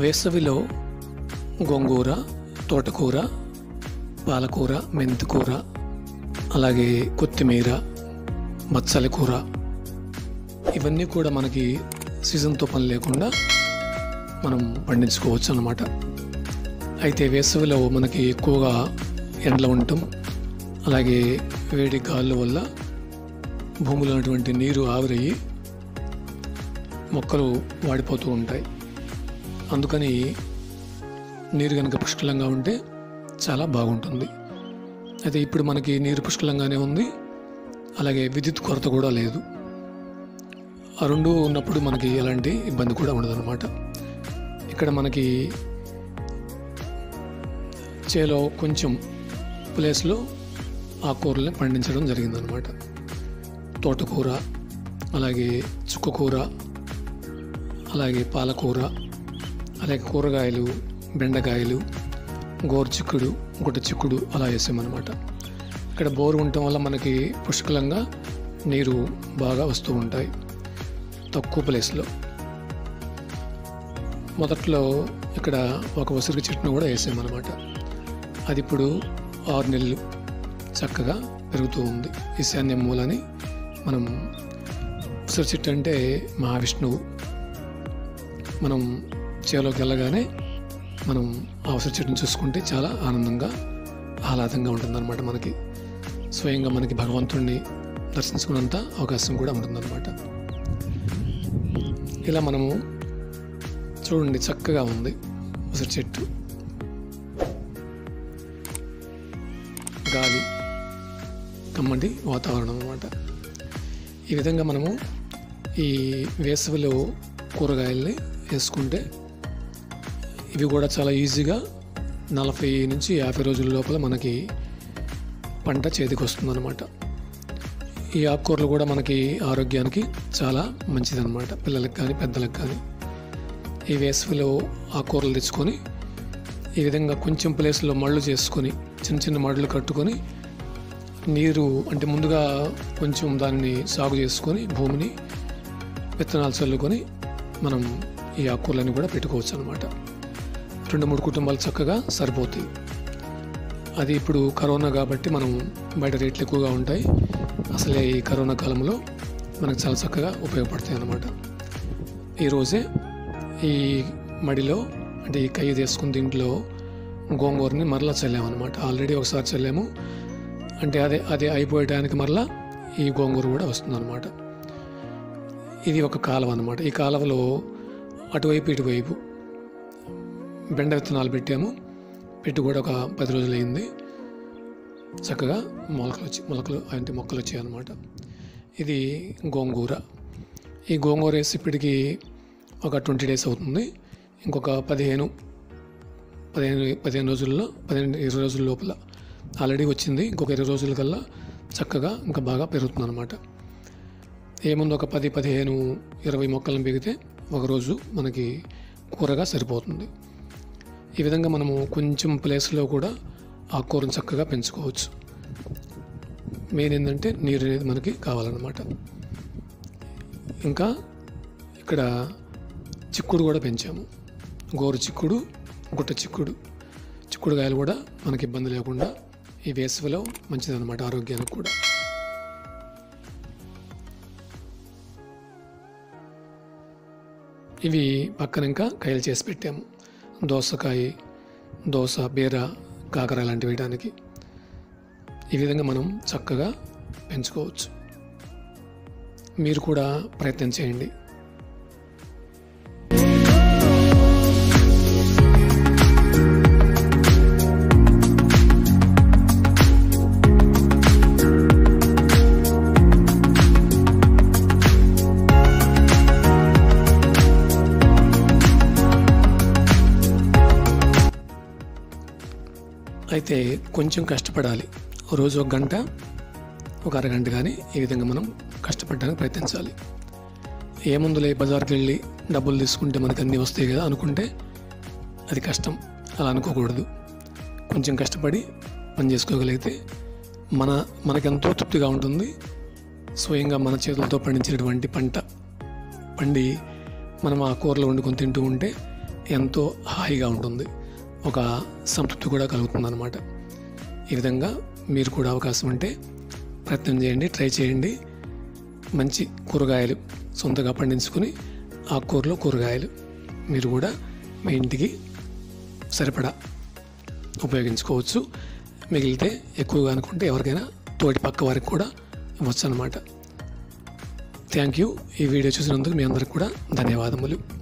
వేసవిలో గోంగూర తోటకూర పాలకూర మెంతికూర అలాగే కొత్తిమీర బచ్చలి కూర ఇవన్నీ కూడా మనకి సీజన్తో పని లేకుండా మనం పండించుకోవచ్చు అన్నమాట అయితే వేసవిలో మనకి ఎక్కువగా ఎండలు ఉండటం అలాగే వేడి గాలుల వల్ల భూమిలో ఉన్నటువంటి నీరు ఆవిరయ్యి మొక్కలు వాడిపోతూ ఉంటాయి అందుకని నీరు కనుక పుష్కలంగా ఉంటే చాలా బాగుంటుంది అయితే ఇప్పుడు మనకి నీరు పుష్కలంగానే ఉంది అలాగే విద్యుత్ కొరత కూడా లేదు ఆ రెండు ఉన్నప్పుడు మనకి ఎలాంటి ఇబ్బంది కూడా ఉండదన్నమాట ఇక్కడ మనకి చేలో కొంచెం ప్లేస్లో ఆకుకూరల్ని పండించడం జరిగిందనమాట తోటకూర అలాగే చుక్కకూర అలాగే పాలకూర అలాగే కూరగాయలు బెండకాయలు గోరు చిక్కుడు గుట్ట చిక్కుడు అలా వేసామన్నమాట ఇక్కడ బోరు ఉండటం వల్ల మనకి పుష్కలంగా నీరు బాగా వస్తూ ఉంటాయి తక్కువ ప్లేస్లో మొదట్లో ఇక్కడ ఒక ఉసిరి చెట్టును కూడా వేసామన్నమాట అది ఇప్పుడు ఆరు నెలలు చక్కగా పెరుగుతూ ఉంది ఈశాన్య మూలని మనం ఉసిరి చెట్టు అంటే మహావిష్ణువు మనం చేలోకి వెళ్ళగానే మనం ఆ ఉసిరి చెట్టును చూసుకుంటే చాలా ఆనందంగా ఆహ్లాదంగా ఉంటుందన్నమాట మనకి స్వయంగా మనకి భగవంతుడిని దర్శించుకున్నంత అవకాశం కూడా ఉంటుందన్నమాట ఇలా మనము చూడండి చక్కగా ఉంది ఉసిరి చెట్టు గాలి కమ్మటి వాతావరణం అన్నమాట ఈ విధంగా మనము ఈ వేసవిలో కూరగాయల్ని వేసుకుంటే ఇవి కూడా చాలా ఈజీగా నలభై నుంచి యాభై రోజుల లోపల మనకి పంట చేతికి వస్తుందన్నమాట ఈ ఆకుకూరలు కూడా మనకి ఆరోగ్యానికి చాలా మంచిదన్నమాట పిల్లలకు కానీ పెద్దలకు కానీ ఈ వేసవిలో ఆకుకూరలు తెచ్చుకొని ఈ విధంగా కొంచెం ప్లేస్లో మళ్ళు చేసుకొని చిన్న చిన్న మడులు కట్టుకొని నీరు అంటే ముందుగా కొంచెం దాన్ని సాగు చేసుకొని భూమిని విత్తనాలు చల్లుకొని మనం ఈ ఆకుకూరలను కూడా పెట్టుకోవచ్చు అనమాట రెండు మూడు కుటుంబాలు చక్కగా సరిపోతాయి అది ఇప్పుడు కరోనా కాబట్టి మనం బయట రేట్లు ఎక్కువగా ఉంటాయి అసలే ఈ కరోనా కాలంలో మనకు చాలా చక్కగా ఉపయోగపడతాయి అన్నమాట ఈరోజే ఈ మడిలో అంటే ఈ కయ్య తీసుకుని దీంట్లో గోంగూరని మరలా చల్లామన్నమాట ఆల్రెడీ ఒకసారి చల్లాము అంటే అదే అదే అయిపోయడానికి మరలా ఈ గోంగూర కూడా వస్తుందన్నమాట ఇది ఒక కాలువ అన్నమాట ఈ కాలువలో అటువైపు ఇటువైపు బెండ విత్తనాలు పెట్టాము పెట్టి కూడా ఒక పది రోజులు అయింది చక్కగా మొలకలు వచ్చి మొలకలు అంటే మొక్కలు వచ్చాయి అన్నమాట ఇది గోంగూర ఈ గోంగూర వేసి ఇప్పటికి ఒక ట్వంటీ డేస్ అవుతుంది ఇంకొక పదిహేను పదిహేను పదిహేను రోజుల్లో పదిహేను ఇరవై రోజుల లోపల ఆల్రెడీ వచ్చింది ఇంకొక ఇరవై రోజుల కల్లా చక్కగా ఇంకా బాగా పెరుగుతుంది అనమాట ఏముంది ఒక పది పదిహేను ఇరవై మొక్కలను పెరిగితే ఒకరోజు మనకి కూరగా సరిపోతుంది ఈ విధంగా మనము కొంచెం ప్లేస్లో కూడా ఆకుకూరను చక్కగా పెంచుకోవచ్చు మెయిన్ ఏంటంటే నీరు అనేది మనకి కావాలన్నమాట ఇంకా ఇక్కడ చిక్కుడు కూడా పెంచాము గోరు చిక్కుడు గుట్ట చిక్కుడు చిక్కుడుకాయలు కూడా మనకి ఇబ్బంది లేకుండా ఈ వేసవిలో మంచిదన్నమాట ఆరోగ్యానికి కూడా ఇవి పక్కన ఇంకా కాయలు చేసి పెట్టాము దోసకాయ దోస బీర కాకర లాంటివి వేయడానికి ఈ విధంగా మనం చక్కగా పెంచుకోవచ్చు మీరు కూడా ప్రయత్నం చేయండి అయితే కొంచెం కష్టపడాలి రోజు ఒక గంట ఒక అరగంట కానీ ఈ విధంగా మనం కష్టపడడానికి ప్రయత్నించాలి ఏముందులే బజార్కి వెళ్ళి డబ్బులు తీసుకుంటే మనకు అన్నీ వస్తాయి కదా అనుకుంటే అది కష్టం అలా అనుకోకూడదు కొంచెం కష్టపడి పని చేసుకోగలిగితే మన మనకెంతో తృప్తిగా ఉంటుంది స్వయంగా మన చేతులతో పండించినటువంటి పంట పండి మనం ఆ కూరలు వండుకొని తింటూ ఉంటే ఎంతో హాయిగా ఉంటుంది ఒక సంతృప్తి కూడా కలుగుతుంది అనమాట ఈ విధంగా మీరు కూడా అవకాశం ఉంటే ప్రయత్నం చేయండి ట్రై చేయండి మంచి కూరగాయలు సొంతగా పండించుకొని ఆకుకూరలు కూరగాయలు మీరు కూడా మీ ఇంటికి సరిపడా ఉపయోగించుకోవచ్చు మిగిలితే ఎక్కువగా అనుకుంటే ఎవరికైనా తోటి పక్క వారికి కూడా ఇవ్వచ్చు అనమాట థ్యాంక్ యూ ఈ వీడియో చూసినందుకు మీ అందరికి కూడా ధన్యవాదములు